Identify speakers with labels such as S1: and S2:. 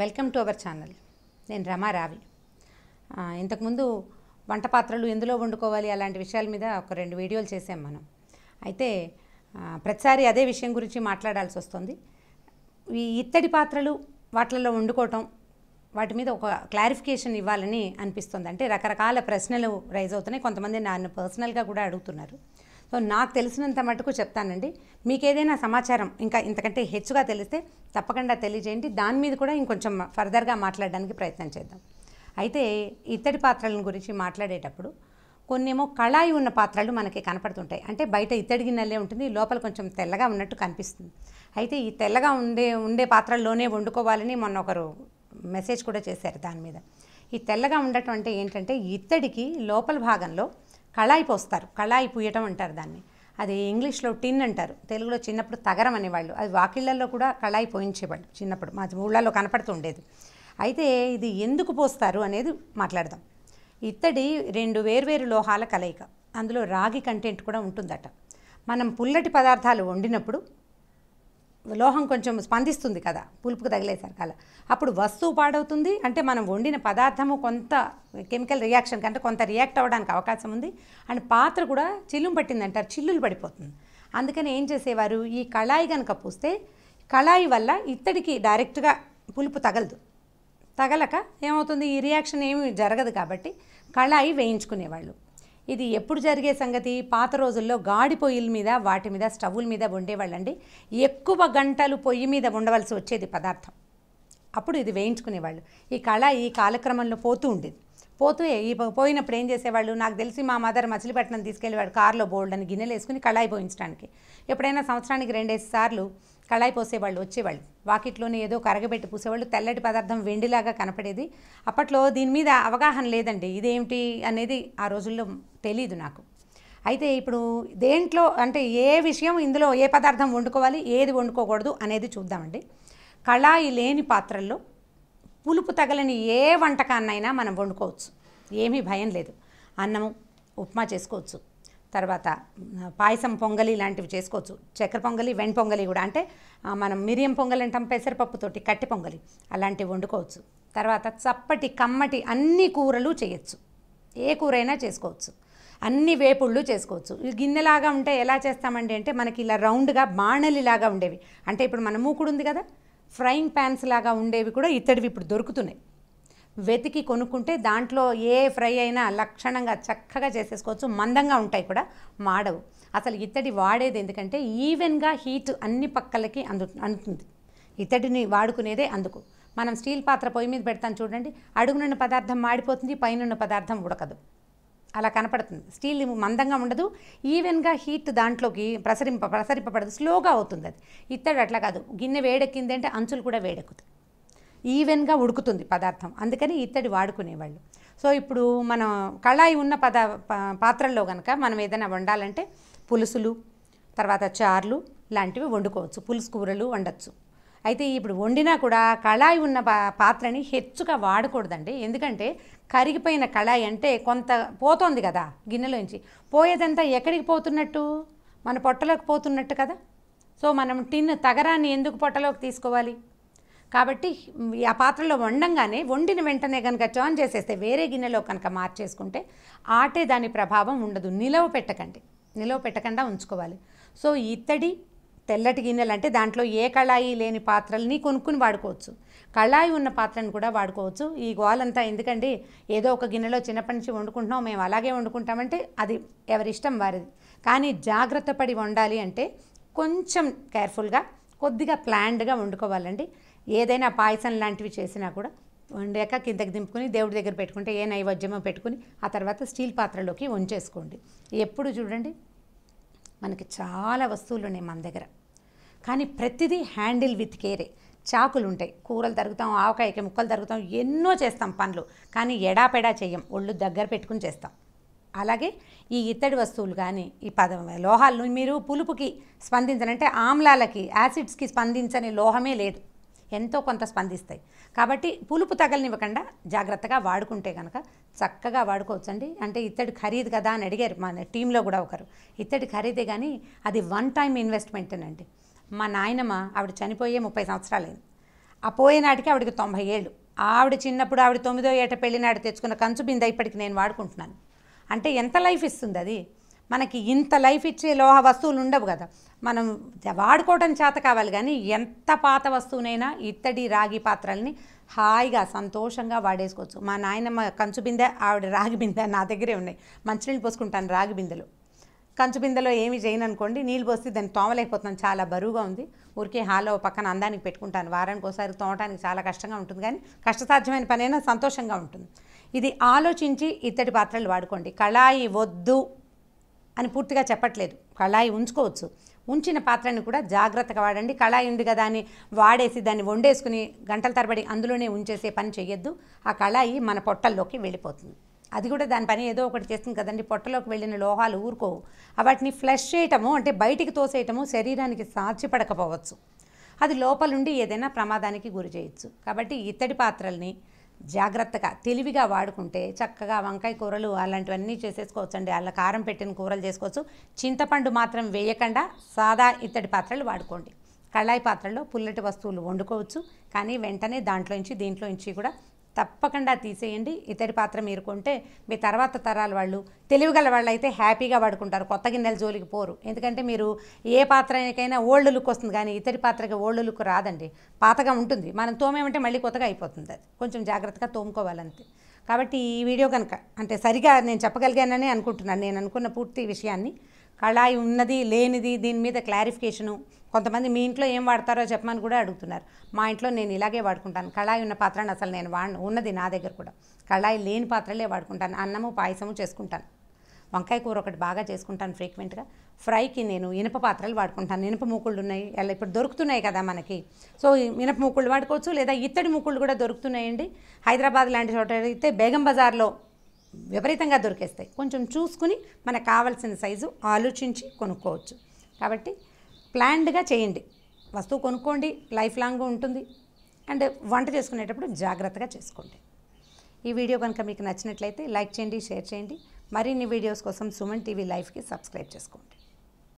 S1: welcome to our channel నేను రమా రావి ఆ, ఇంతకుముందు వంట పాత్రలు ఎందులో వండుకోవాలి అలాంటి విషయాల మీద ఒక రెండు వీడియోలు చేసాం మనం అయితే ఆ, ప్రతిసారి అదే విషయం గురించి మాట్లాడాల్సి వస్తుంది ఈ ఇత్తడి పాత్రలు వాటిల్లో వండుకోవటం వాటి మీద ఒక క్లారిఫికేషన్ ఇవ్వాలని అనిపిస్తుంది అంటే రకరకాల ప్రశ్నలు రైజ్ అవుతున్నాయి కొంతమంది నన్ను పర్సనల్గా కూడా అడుగుతున్నారు సో నాకు తెలిసినంత మటుకు చెప్తానండి మీకు ఏదైనా సమాచారం ఇంకా ఇంతకంటే హెచ్చుగా తెలిస్తే తప్పకుండా తెలియజేయండి దాని మీద కూడా ఇంకొంచెం ఫర్దర్గా మాట్లాడడానికి ప్రయత్నం చేద్దాం అయితే ఇత్తడి పాత్రల గురించి మాట్లాడేటప్పుడు కొన్నేమో కళాయి ఉన్న పాత్రలు మనకి కనపడుతుంటాయి అంటే బయట ఇత్తడి గిన్నెలే ఉంటుంది లోపల కొంచెం తెల్లగా ఉన్నట్టు కనిపిస్తుంది అయితే ఈ తెల్లగా ఉండే ఉండే పాత్రల్లోనే వండుకోవాలని మొన్న ఒకరు మెసేజ్ కూడా చేశారు దాని మీద ఈ తెల్లగా ఉండటం అంటే ఏంటంటే ఇత్తడికి లోపల భాగంలో కళాయి పోస్తారు కళాయి పూయటం అంటారు దాన్ని అది ఇంగ్లీష్లో టిన్ అంటారు తెలుగులో చిన్నప్పుడు తగరం అనేవాళ్ళు అది వాకిళ్ళల్లో కూడా కళాయి పోయించేవాళ్ళు చిన్నప్పుడు మా ఊళ్ళల్లో కనపడుతూ ఉండేది అయితే ఇది ఎందుకు పోస్తారు అనేది మాట్లాడదాం ఇత్తడి రెండు వేర్వేరు లోహాల కలయిక అందులో రాగి కంటెంట్ కూడా ఉంటుందట మనం పుల్లటి పదార్థాలు వండినప్పుడు లోహం కొంచెం స్పందిస్తుంది కదా పులుపుకు తగిలేసరికి అలా అప్పుడు వస్తువు పాడవుతుంది అంటే మనం వండిన పదార్థము కొంత కెమికల్ రియాక్షన్ కంటే కొంత రియాక్ట్ అవ్వడానికి అవకాశం ఉంది అండ్ పాత్ర కూడా చిల్లుం పట్టింది అంటారు చిల్లులు పడిపోతుంది అందుకని ఏం చేసేవారు ఈ కళాయి కనుక పూస్తే కళాయి వల్ల ఇత్తడికి డైరెక్ట్గా పులుపు తగలదు తగలక ఏమవుతుంది ఈ రియాక్షన్ ఏమి జరగదు కాబట్టి కళాయి వేయించుకునేవాళ్ళు ఇది ఎప్పుడు జరిగే సంగతి పాత రోజుల్లో గాడి పొయ్యిల మీద వాటి మీద స్టవ్వుల మీద వండేవాళ్ళండి ఎక్కువ గంటలు పొయ్యి మీద ఉండవలసి వచ్చేది పదార్థం అప్పుడు ఇది వేయించుకునేవాళ్ళు ఈ కళ ఈ కాలక్రమంలో పోతూ ఉండేది పోతూ ఈ పో- పోయినప్పుడు ఏం చేసేవాళ్ళు నాకు తెలిసి మా మదర్ మచిలీపట్నం తీసుకెళ్ళేవాడు కారులో బోల్డ్ అని గిన్నెలు వేసుకుని కళాయి పోయించడానికి ఎప్పుడైనా సంవత్సరానికి రెండేసి సార్లు కళాయి పోసేవాళ్ళు వచ్చేవాళ్ళు వాకిట్లోనే ఏదో కరగబెట్టి పూసేవాళ్ళు తెల్లటి పదార్థం వెండిలాగా కనపడేది అప్పట్లో దీని మీద అవగాహన లేదండి ఇదేమిటి అనేది ఆ రోజుల్లో తెలీదు నాకు అయితే ఇప్పుడు దేంట్లో అంటే ఏ విషయం ఇందులో ఏ పదార్థం వండుకోవాలి ఏది వండుకోకూడదు అనేది చూద్దామండి కళాయి లేని పాత్రల్లో పులుపు తగలని ఏ వంటకాన్నైనా మనం వండుకోవచ్చు ఏమీ భయం లేదు అన్నము ఉప్మా చేసుకోవచ్చు తర్వాత ఆ, పాయసం పొంగలి లాంటివి చేసుకోవచ్చు చక్కెర పొంగలి వెన్ పొంగలి కూడా అంటే ఆ, మనం మిరియం పొంగలి అంటాం పెసరపప్పుతోటి కట్టె పొంగలి అలాంటివి వండుకోవచ్చు తర్వాత చప్పటి కమ్మటి అన్ని కూరలు చేయొచ్చు ఏ కూరైనా చేసుకోవచ్చు అన్ని వేపుళ్ళు చేసుకోవచ్చు ఈ గిన్నెలాగా ఉంటే ఎలా చేస్తామండి అంటే మనకి ఇలా రౌండ్గా బాణలిలాగా ఉండేవి అంటే ఇప్పుడు మన మూకుడు ఉంది కదా ఫ్రైయింగ్ ప్యాన్స్ లాగా ఉండేవి కూడా ఇత్తడివి ఇప్పుడు దొరుకుతున్నాయి వెతికి కొనుక్కుంటే దాంట్లో ఏ ఫ్రై అయినా లక్షణంగా చక్కగా చేసేసుకోవచ్చు మందంగా ఉంటాయి కూడా మాడవు అసలు ఇత్తడి వాడేది ఎందుకంటే ఈవెన్గా హీట్ అన్ని పక్కలకి అందు అందుతుంది ఇత్తడిని వాడుకునేదే అందుకు మనం స్టీల్ పాత్ర పొయ్యి మీద పెడతాం చూడండి అడుగునున్న పదార్థం మాడిపోతుంది పైనున్న పదార్థం ఉడకదు అలా కనపడుతుంది స్టీల్ మందంగా ఉండదు ఈవెన్గా హీట్ దాంట్లోకి ప్రసరింప ప్రసరింపబడదు స్లోగా అవుతుంది అది ఇత్తడి అట్లా కాదు గిన్నె వేడెక్కింది అంటే అంచులు కూడా వేడెక్కుతాయి ఈవెన్గా ఉడుకుతుంది పదార్థం అందుకని ఇత్తడి వాడుకునేవాళ్ళు సో ఇప్పుడు మనం కళాయి ఉన్న పద ప- పాత్రల్లో కనుక మనం ఏదైనా వండాలంటే పులుసులు తర్వాత చార్లు లాంటివి వండుకోవచ్చు పులుసు కూరలు వండొచ్చు అయితే ఇప్పుడు వండినా కూడా కళాయి ఉన్న పా- పాత్రని హెచ్చుగా వాడకూడదండి ఎందుకంటే కరిగిపోయిన కళాయి అంటే కొంత పోతోంది కదా గిన్నెలోంచి పోయేదంతా ఎక్కడికి పోతున్నట్టు మన పొట్టలోకి పోతున్నట్టు కదా సో మనం టిన్ తగరాన్ని ఎందుకు పొట్టలోకి తీసుకోవాలి కాబట్టి ఈ ఆ పాత్రలో వండంగానే వండిన వెంటనే కనుక టర్న్ చేసేస్తే వేరే గిన్నెలో కనుక మార్చేసుకుంటే ఆటే దాని ప్రభావం ఉండదు నిలవ పెట్టకండి నిలవ పెట్టకుండా ఉంచుకోవాలి సో ఇత్తడి తెల్లటి గిన్నెలు అంటే దాంట్లో ఏ కళాయి లేని పాత్రల్ని కొనుక్కుని వాడుకోవచ్చు కళాయి ఉన్న పాత్రను కూడా వాడుకోవచ్చు ఈ గోలంతా ఎందుకండి ఏదో ఒక గిన్నెలో చిన్నప్పటి నుంచి వండుకుంటున్నాం మేము అలాగే వండుకుంటామంటే అది ఎవరిష్టం వారిది కానీ జాగ్రత్త పడి వండాలి అంటే కొంచెం కేర్ఫుల్గా కొద్దిగా ప్లాన్డ్గా వండుకోవాలండి ఏదైనా పాయసం లాంటివి చేసినా కూడా వండాక కిందకి దింపుకుని దేవుడి దగ్గర పెట్టుకుంటే ఏ నైవేద్యమో పెట్టుకుని ఆ తర్వాత స్టీల్ పాత్రలోకి వంచేసుకోండి ఎప్పుడు చూడండి మనకి చాలా వస్తువులు ఉన్నాయి మన దగ్గర కానీ ప్రతిదీ హ్యాండిల్ విత్ కేరే చాకులు ఉంటాయి కూరలు తరుగుతాం ఆవకాయకి ముక్కలు తరుగుతాం ఎన్నో చేస్తాం పనులు కానీ ఎడాపెడా చెయ్యం ఒళ్ళు దగ్గర పెట్టుకుని చేస్తాం అలాగే ఈ ఇత్తడి వస్తువులు కానీ ఈ పద లోహాలు మీరు పులుపుకి స్పందించనంటే ఆమ్లాలకి యాసిడ్స్కి స్పందించని లోహమే లేదు ఎంతో కొంత స్పందిస్తాయి కాబట్టి పులుపు తగలనివ్వకుండా జాగ్రత్తగా వాడుకుంటే కనుక చక్కగా వాడుకోవచ్చండి అంటే ఇత్తడి ఖరీదు కదా అని అడిగారు మన టీంలో కూడా ఒకరు ఇత్తడి ఖరీదే కానీ అది వన్ టైం ఇన్వెస్ట్మెంటేనండి మా నాయనమ్మ ఆవిడ చనిపోయే ముప్పై సంవత్సరాలైంది ఆ పోయే నాటికి ఆవిడకి తొంభై ఏళ్ళు ఆవిడ చిన్నప్పుడు ఆవిడ తొమ్మిదో ఏట పెళ్లినాడు తెచ్చుకున్న కంచు బిందె ఇప్పటికి నేను వాడుకుంటున్నాను అంటే ఎంత లైఫ్ ఇస్తుంది అది మనకి ఇంత లైఫ్ ఇచ్చే లోహ వస్తువులు ఉండవు కదా మనం వాడుకోవడం చేత కావాలి కానీ ఎంత పాత వస్తువునైనా ఇత్తడి రాగి పాత్రల్ని హాయిగా సంతోషంగా వాడేసుకోవచ్చు మా నాయనమ్మ కంచు బిందె ఆవిడ రాగి బిందె నా దగ్గరే ఉన్నాయి మంచినీళ్ళు పోసుకుంటాను రాగి బిందెలు కంచు బిందెలో ఏమి చేయను అనుకోండి నీళ్ళు పోస్తే దాన్ని తోమలేకపోతున్నాను చాలా బరువుగా ఉంది ఊరికే హాల్లో పక్కన అందానికి పెట్టుకుంటాను వారానికి ఒకసారి తోమటానికి చాలా కష్టంగా ఉంటుంది కానీ కష్టసాధ్యమైన పనైనా సంతోషంగా ఉంటుంది ఇది ఆలోచించి ఇత్తడి పాత్రలు వాడుకోండి కళాయి వద్దు అని పూర్తిగా చెప్పట్లేదు కళాయి ఉంచుకోవచ్చు ఉంచిన పాత్రని కూడా జాగ్రత్తగా వాడండి కళాయి ఉంది కదా అని వాడేసి దాన్ని వండేసుకుని గంటల తరబడి అందులోనే ఉంచేసే పని చేయొద్దు ఆ కళాయి మన పొట్టల్లోకి వెళ్ళిపోతుంది అది కూడా దాని పని ఏదో ఒకటి చేస్తుంది కదండి పొట్టలోకి వెళ్ళిన లోహాలు ఊరుకోవు ఆ వాటిని ఫ్లష్ చేయటము అంటే బయటికి తోసేయటము శరీరానికి సాధ్యపడకపోవచ్చు అది లోపలుండి ఏదైనా ప్రమాదానికి గురి చేయొచ్చు కాబట్టి ఇత్తడి పాత్రల్ని జాగ్రత్తగా తెలివిగా వాడుకుంటే చక్కగా వంకాయ కూరలు అలాంటివన్నీ చేసేసుకోవచ్చు అండి అలా కారం పెట్టిన కూరలు చేసుకోవచ్చు చింతపండు మాత్రం వేయకుండా సాదా ఇత్తడి పాత్రలు వాడుకోండి కళాయి పాత్రల్లో పుల్లటి వస్తువులు వండుకోవచ్చు కానీ వెంటనే దాంట్లోంచి దీంట్లోంచి కూడా తప్పకుండా తీసేయండి ఇతడి పాత్ర మీరు కొంటే మీ తర్వాత తరాల వాళ్ళు తెలివిగల వాళ్ళు అయితే హ్యాపీగా వాడుకుంటారు కొత్త గిన్నెల జోలికి పోరు ఎందుకంటే మీరు ఏ పాత్రకైనా ఓల్డ్ లుక్ వస్తుంది కానీ ఇతడి పాత్రకి ఓల్డ్ లుక్ రాదండి పాతగా ఉంటుంది మనం తోమేమంటే మళ్ళీ కొత్తగా అయిపోతుంది అది కొంచెం జాగ్రత్తగా తోముకోవాలంతే కాబట్టి ఈ వీడియో కనుక అంటే సరిగా నేను చెప్పగలిగానని అనుకుంటున్నాను నేను అనుకున్న పూర్తి విషయాన్ని కళాయి ఉన్నది లేనిది దీని మీద క్లారిఫికేషను కొంతమంది మీ ఇంట్లో ఏం వాడతారో చెప్పమని కూడా అడుగుతున్నారు మా ఇంట్లో నేను ఇలాగే వాడుకుంటాను కళాయి ఉన్న పాత్రని అసలు నేను వాడను ఉన్నది నా దగ్గర కూడా కళాయి లేని పాత్రలే వాడుకుంటాను అన్నము పాయసము చేసుకుంటాను వంకాయ కూర ఒకటి బాగా చేసుకుంటాను ఫ్రీక్వెంట్గా ఫ్రైకి నేను ఇనుప పాత్రలు వాడుకుంటాను ఇనుప మూకుళ్ళు ఉన్నాయి అలా ఇప్పుడు దొరుకుతున్నాయి కదా మనకి సో ఈ ఇనుప మూకుళ్ళు వాడుకోవచ్చు లేదా ఇత్తడి మూకుళ్ళు కూడా దొరుకుతున్నాయండి హైదరాబాద్ లాంటి చోట అయితే బేగం బజార్లో విపరీతంగా దొరికేస్తాయి కొంచెం చూసుకుని మనకు కావాల్సిన సైజు ఆలోచించి కొనుక్కోవచ్చు కాబట్టి ప్లాన్డ్గా చేయండి వస్తువు కొనుక్కోండి లైఫ్ లాంగ్ ఉంటుంది అండ్ వంట చేసుకునేటప్పుడు జాగ్రత్తగా చేసుకోండి ఈ వీడియో కనుక మీకు నచ్చినట్లయితే లైక్ చేయండి షేర్ చేయండి మరిన్ని వీడియోస్ కోసం సుమన్ టీవీ లైఫ్కి సబ్స్క్రైబ్ చేసుకోండి